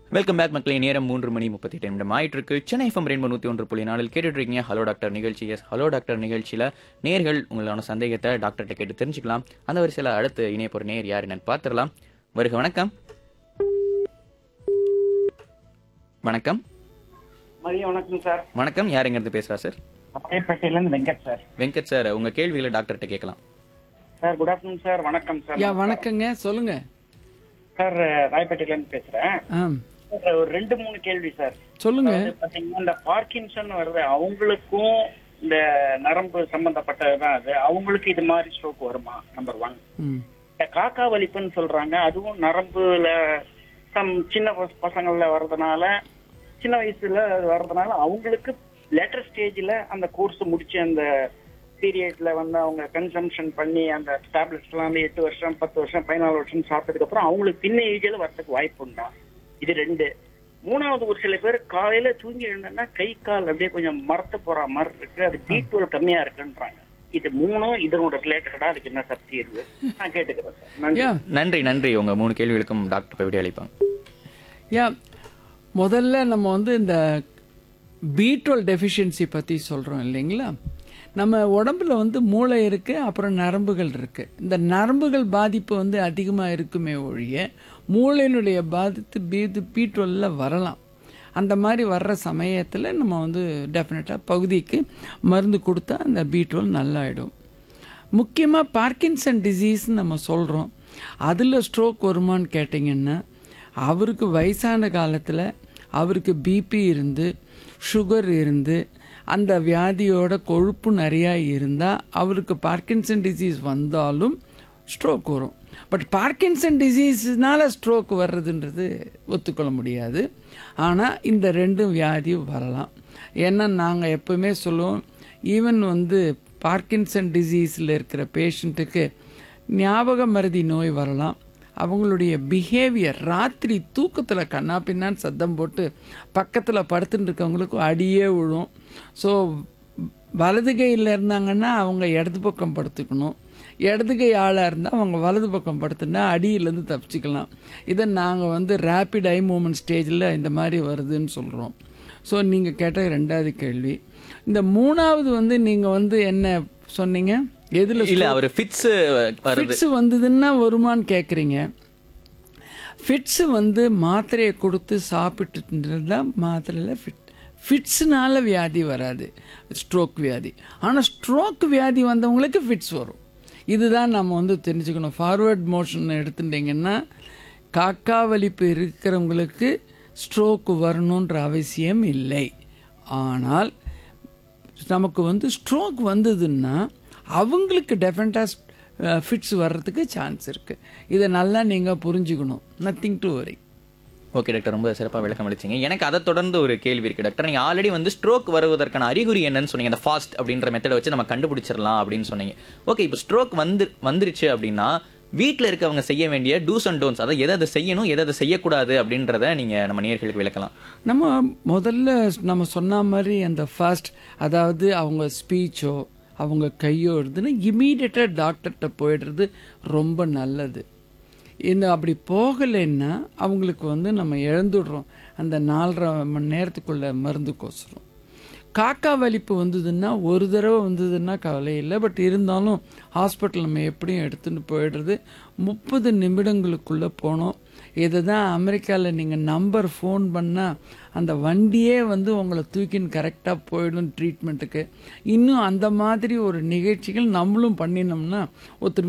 welcome back மக்களே நேரம் மூன்று மணி முப்பத்தி எட்டு நிமிடம் ஆயிட்டு இருக்கு சென்னை எஃப்எம் ரெண்டு நூற்றி ஒன்று புள்ளி நாளில் கேட்டுட்டு இருக்கீங்க ஹலோ டாக்டர் நிகழ்ச்சி எஸ் ஹலோ டாக்டர் நிகழ்ச்சியில் நேர்கள் உங்களான சந்தேகத்தை டாக்டர்கிட்ட கேட்டு தெரிஞ்சுக்கலாம் அந்த வரிசையில் அடுத்து இணைய போகிற நேர் யார் என்னன்னு பார்த்துடலாம் வருக வணக்கம் வணக்கம் மதியம் வணக்கம் சார் வணக்கம் யார் எங்கிறது பேசுறா சார் ராயப்பேட்டையிலேருந்து வெங்கட் சார் வெங்கட் சார் உங்க கேள்விகளை டாக்டர்கிட்ட கேட்கலாம் சார் குட் ஆஃப்டர்நூன் சார் வணக்கம் சார் யா வணக்கங்க சொல்லுங்க சார் ராயப்பேட்டையிலேருந்து பேசுறேன் ஆ சார், ஒரு ரெண்டு மூணு கேள்வி சார் சொல்லுங்க அதாவது பாத்தீங்கன்னா இந்த பார்க்கின்சன் வருது அவங்களுக்கும் இந்த நரம்பு சம்பந்தப்பட்டதுதான் அது அவங்களுக்கு இது மாதிரி ஸ்ட்ரோக் வருமா நம்பர் ஒன் ம் இந்த காக்கா வலிப்புன்னு சொல்றாங்க அதுவும் நரம்புல சம் சின்ன பச- பசங்கள்ல வர்றதுனால சின்ன வயசுல அது வர்றதுனால அவங்களுக்கு லேட்டர் ஸ்டேஜ்ல அந்த கோர்ஸ் முடிச்சு அந்த பீரியட்ல வந்து அவங்க கன்சம்ஷன் பண்ணி அந்த டேப்லெட்ஸ் எல்லாம் வந்து எட்டு வருஷம் பத்து வருஷம் பதினாலு வருஷம் சாப்பிட்டதுக்கு அப்புறம் அவங்களுக்கு பின்ன ஏஜில் வரதுக்கு வாய்ப்பு உண்டா இது ரெண்டு மூணாவது ஒரு சில பேர் காலையில தூங்கி எழுந்தோம்னா கை கால் அப்படியே கொஞ்சம் மரத்து போற மாதிரி இருக்கு அது பி டுவெல் கம்மியா இருக்குன்றாங்க இது மூணும் இதனோட ரிலேட்டடா அதுக்கு என்ன சக்தி இருக்கு நான் கேட்டுக்கிறேன் சார் நன்றி யா நன்றி நன்றி உங்க மூணு கேள்விகளுக்கும் டாக்டர் விடை அளிப்பாங்க யா முதல்ல நம்ம வந்து இந்த பீட்ரோல் டெஃபிஷியன்சி பற்றி சொல்கிறோம் இல்லைங்களா நம்ம உடம்புல வந்து மூளை இருக்குது அப்புறம் நரம்புகள் இருக்குது இந்த நரம்புகள் பாதிப்பு வந்து அதிகமாக இருக்குமே ஒழிய மூளையினுடைய பாதித்து பீது பீட்ரோலில் வரலாம் அந்த மாதிரி வர்ற சமயத்தில் நம்ம வந்து டெஃபினட்டாக பகுதிக்கு மருந்து கொடுத்தா அந்த பீட்ரோல் நல்லாயிடும் முக்கியமாக பார்க்கின்சன் டிசீஸ்னு நம்ம சொல்கிறோம் அதில் ஸ்ட்ரோக் வருமான்னு கேட்டிங்கன்னா அவருக்கு வயசான காலத்தில் அவருக்கு பிபி இருந்து சுகர் இருந்து அந்த வியாதியோட கொழுப்பு நிறையா இருந்தால் அவருக்கு பார்க்கின்சன் டிசீஸ் வந்தாலும் ஸ்ட்ரோக் வரும் பட் பார்க்கின்சன் டிசீஸ்னால ஸ்ட்ரோக் வர்றதுன்றது ஒத்துக்கொள்ள முடியாது ஆனால் இந்த ரெண்டும் வியாதியும் வரலாம் ஏன்னா நாங்கள் எப்பவுமே சொல்லுவோம் ஈவன் வந்து பார்க்கின்சன் டிசீஸில் இருக்கிற பேஷண்ட்டுக்கு ஞாபக மறதி நோய் வரலாம் அவங்களுடைய பிஹேவியர் ராத்திரி தூக்கத்தில் கண்ணா பின்னான்னு சத்தம் போட்டு பக்கத்தில் படுத்துட்டு இருக்கவங்களுக்கும் அடியே விழும் ஸோ வலது கையில் இருந்தாங்கன்னா அவங்க இடது பக்கம் படுத்துக்கணும் இடது கை ஆளாக இருந்தால் அவங்க வலது பக்கம் படுத்துனா அடியிலேருந்து தப்பிச்சுக்கலாம் இதை நாங்கள் வந்து ரேப்பிட் ஐ மூமெண்ட் ஸ்டேஜில் இந்த மாதிரி வருதுன்னு சொல்கிறோம் ஸோ நீங்கள் கேட்ட ரெண்டாவது கேள்வி இந்த மூணாவது வந்து நீங்கள் வந்து என்ன சொன்னீங்க எதில் இல்ல அவர் ஃபிட்ஸ் வருது ஃபிட்ஸ் வந்ததுன்னா வருமான்னு கேட்குறீங்க ஃபிட்ஸ் வந்து மாத்திரையை கொடுத்து சாப்பிட்டுட்டு தான் மாத்திரையில் ஃபிட் ஃபிட்ஸ்னால வியாதி வராது ஸ்ட்ரோக் வியாதி ஆனால் ஸ்ட்ரோக் வியாதி வந்தவங்களுக்கு ஃபிட்ஸ் வரும் இதுதான் நம்ம வந்து தெரிஞ்சுக்கணும் ஃபார்வர்ட் மோஷன் எடுத்துட்டிங்கன்னா காக்கா வலிப்பு இருக்கிறவங்களுக்கு ஸ்ட்ரோக் வரணுன்ற அவசியம் இல்லை ஆனால் நமக்கு வந்து ஸ்ட்ரோக் வந்ததுன்னா அவங்களுக்கு டெஃபினட்டாக ஃபிட்ஸ் வர்றதுக்கு சான்ஸ் இருக்குது இதை நல்லா நீங்கள் புரிஞ்சுக்கணும் nothing to worry okay doctor ரொம்ப சிறப்பாக விளக்கம் அளிச்சீங்க எனக்கு அதை தொடர்ந்து ஒரு கேள்வி இருக்கு டாக்டர் நீங்க ஆல்ரெடி வந்து ஸ்ட்ரோக் வருவதற்கான அறிகுறி என்னன்னு சொன்னீங்க அந்த ஃபாஸ்ட் அப்படின்ற மெத்தடை வச்சு நம்ம கண்டுபிடிச்சிடலாம் அப்படின்னு சொன்னீங்க ஓகே இப்போ ஸ்ட்ரோக் வந்து வந்துருச்சு அப்படின்னா வீட்டில் இருக்கவங்க செய்ய வேண்டிய டூஸ் அண்ட் டோன்ஸ் அதாவது எதை அதை செய்யணும் எதை அதை செய்யக்கூடாது அப்படின்றத நீங்க நம்ம நேர்களுக்கு விளக்கலாம் நம்ம முதல்ல நம்ம சொன்ன மாதிரி அந்த ஃபர்ஸ்ட் அதாவது அவங்க ஸ்பீச்சோ அவங்க கையோ இருந்துன்னா இமீடியட்டாக டாக்டர்கிட்ட போயிடுறது ரொம்ப நல்லது இந்த அப்படி போகலைன்னா அவங்களுக்கு வந்து நம்ம இழந்துடுறோம் அந்த நாலரை மணி நேரத்துக்குள்ள மருந்துக்கோசரம் காக்கா வலிப்பு வந்ததுன்னா ஒரு தடவை வந்ததுன்னா கவலை இல்லை பட் இருந்தாலும் ஹாஸ்பிட்டல் நம்ம எப்படியும் எடுத்துன்னு போயிடுறது முப்பது நிமிடங்களுக்குள்ளே போனோம் இதை தான் அமெரிக்காவில் நீங்கள் நம்பர் ஃபோன் பண்ணால் அந்த வண்டியே வந்து உங்களை தூக்கின்னு கரெக்டாக போயிடும் ட்ரீட்மெண்ட்டுக்கு இன்னும் அந்த மாதிரி ஒரு நிகழ்ச்சிகள் நம்மளும் பண்ணினோம்னா ஒருத்தர்